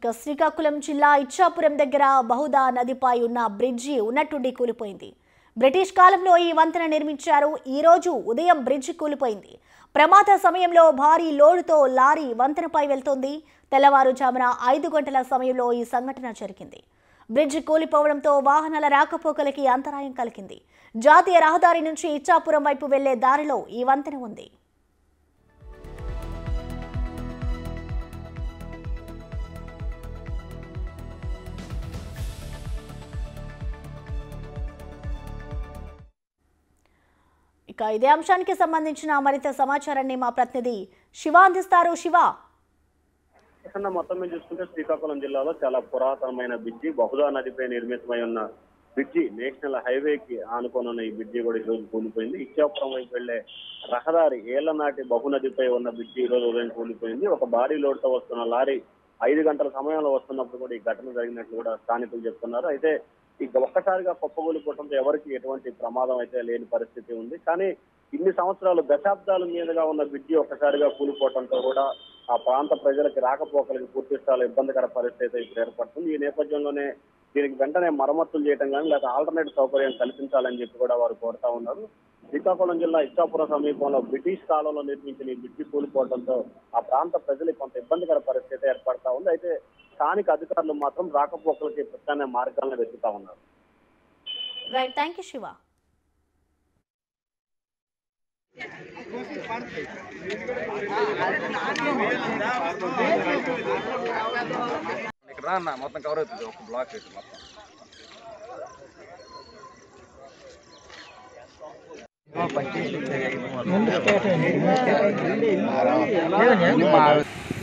ఇక శ్రీకాకుళం జిల్లా ఇచ్చాపురం దగ్గర బహుదా నదిపై ఉన్న బ్రిడ్జి ఉన్నట్టుండి కూలిపోయింది బ్రిటిష్ కాలంలో ఈ వంతెన నిర్మించారు ఈ రోజు ఉదయం బ్రిడ్జి కూలిపోయింది ప్రమాద సమయంలో భారీ లోడుతో లారీ వంతెనపై వెళ్తోంది తెల్లవారుజామున ఐదు గంటల సమయంలో ఈ సంఘటన జరిగింది బ్రిడ్జి కూలిపోవడంతో వాహనాల రాకపోకలకి అంతరాయం కలిగింది జాతీయ రహదారి నుంచి ఇచ్చాపురం వైపు వెళ్లే దారిలో ఈ వంతెన ఉంది ఇక ఇదే అంశానికి సంబంధించిన మరింత సమాచారాన్ని మా ప్రతినిధి శివ అందిస్తారు శివ ప్రసన్న మొత్తం మీద చూసుకుంటే శ్రీకాకుళం జిల్లాలో చాలా పురాతనమైన బ్రిడ్జి బహుదా నదిపై నిర్మితమై ఉన్న బ్రిడ్జి నేషనల్ హైవేకి ఆనుకొని ఉన్న ఈ బ్రిడ్జి కూడా ఈ రోజు కూలిపోయింది ఇచ్చాపురం వైపు వెళ్లే రహదారి ఏళ్ల నాటి బహునదిపై ఉన్న బ్రిడ్జి ఈ రోజు ఉదయం కూలిపోయింది ఒక భారీ లోడ్తో వస్తున్న లారీ ఐదు గంటల సమయంలో వస్తున్నప్పుడు కూడా ఈ ఘటన జరిగినట్లు కూడా స్థానికులు చెప్తున్నారు అయితే ఇక ఒక్కసారిగా కుప్పకూలిపోవడంతో ఎవరికి ఎటువంటి ప్రమాదం అయితే లేని పరిస్థితి ఉంది కానీ ఇన్ని సంవత్సరాలు దశాబ్దాల మీదుగా ఉన్న బ్రిడ్జి ఒక్కసారిగా కూలిపోవడంతో కూడా ఆ ప్రాంత ప్రజలకి రాకపోకలకి పూర్తి స్థాయిలో ఇబ్బందికర పరిస్థితి అయితే ఇప్పుడు ఏర్పడుతుంది ఈ నేపథ్యంలోనే దీనికి వెంటనే మరమ్మతులు చేయడం కానీ లేదా ఆల్టర్నేట్ సౌకర్యం కల్పించాలని చెప్పి కూడా వారు కోరుతా ఉన్నారు శ్రీకాకుళం జిల్లా ఇచ్చాపురం సమీపంలో బ్రిటిష్ కాలంలో నిర్మించిన ఈ బ్రిడ్జి కూలిపోవడంతో ఆ ప్రాంత ప్రజలకు కొంత ఇబ్బందికర పరిస్థితి ఏర్పడతా ఉంది అయితే స్థానిక అధికారులు మాత్రం రాకపోకలకి ప్రత్యామ్నాయ మార్గాలను వెతుకుతా ఉన్నారు రైట్ థ్యాంక్ యూ శివ ఇక్కడ రా అన్న మొత్తం కవర్ అవుతుంది ఒక బ్లాక్ వేసి మొత్తం ముందు